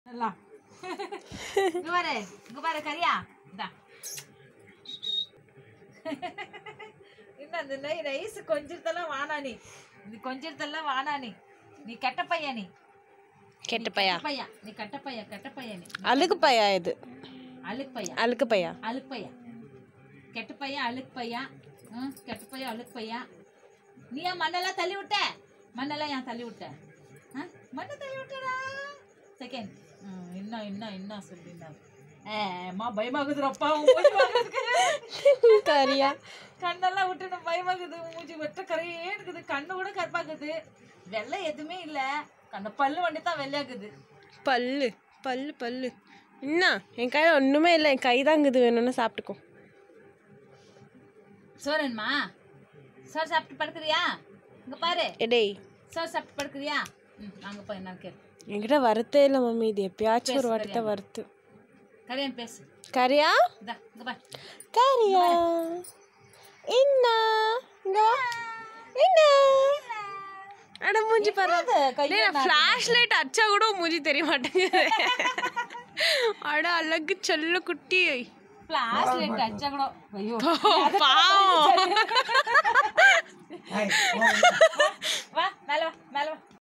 எல்லாம் இங்க பாரு இங்க பாரு கரியா இந்தா இன்னும் அந்த நெய் ரைஸ் கொஞ்சிருத்தெல்லாம் வானா நீ இது கொஞ்சிருத்தெல்லாம் வானா நீ நீ கெட்ட பையன் நீ கெட்ட பையா கெட்ட பையன் நீ கெட்ட பையன் கெட்ட பையன் நீ அழுக்கு பையா இது அழுக்கு பையன் அழுக்கு பையா அழுக்கு பையன் கெட்ட பையன் அழுக்கு பையன் ம் கெட்ட பையன் அழுக்கு பையன் நீ ஏன் மண்ணெல்லாம் தள்ளி விட்ட மண்ணெல்லாம் ஏன் தள்ளி விட்ட ஆ மண்ணை தள்ளி விட்டடா செகண்ட் ம் இன்னும் இன்னும் இன்னும் சொல்லிருந்தாங்க ஏம்மா பயமாகுதுரப்பா உன் மூஞ்சி பார்க்கறதுக்கு. கரியா கண்ணெல்லாம் விட்டு நான் பயமாகுது உன் மூஞ்சி வெட்ட கரையே இருக்குது கண்ணு கூட கருப்பாக்குது வெள்ளை எதுவுமே இல்லை அந்த பல்லு வண்டி தான் வெள்ளையாக்குது பல்லு பல்லு பல்லு என்ன என் கையில் ஒன்றுமே இல்லை என் கை தாங்குது வேணும்னு சாப்பிட்டுக்கோ சோரன்மா சோறு சாப்பிட்டு படுக்கிறியா இங்க பாரு எடேய் சோறு சாப்பிட்டு படுக்கிறியா ம் அங்கே போய் என்ன கேளு என்கிட்ட வறுத்தே இல்லை மம்மி இது எப்பயாச்சும் ஒரு வாட்டி தான் வறுத்து கரையான் பேசு கரியா இதா இங்க பாரு கரியா என்ன இங்க வா என்ன அட மூஞ்சி பாரு டேய், நான் ஃப்ளாஷ் லைட் அடிச்சா கூட உன் மூஞ்சி தெரிய மாட்டேங்குது அட அழகு செல்ல குட்டி ஃப்ளாஷ் லைட் அடிச்சா கூட ஐயோ பாவம் வா மேல வா மேல வா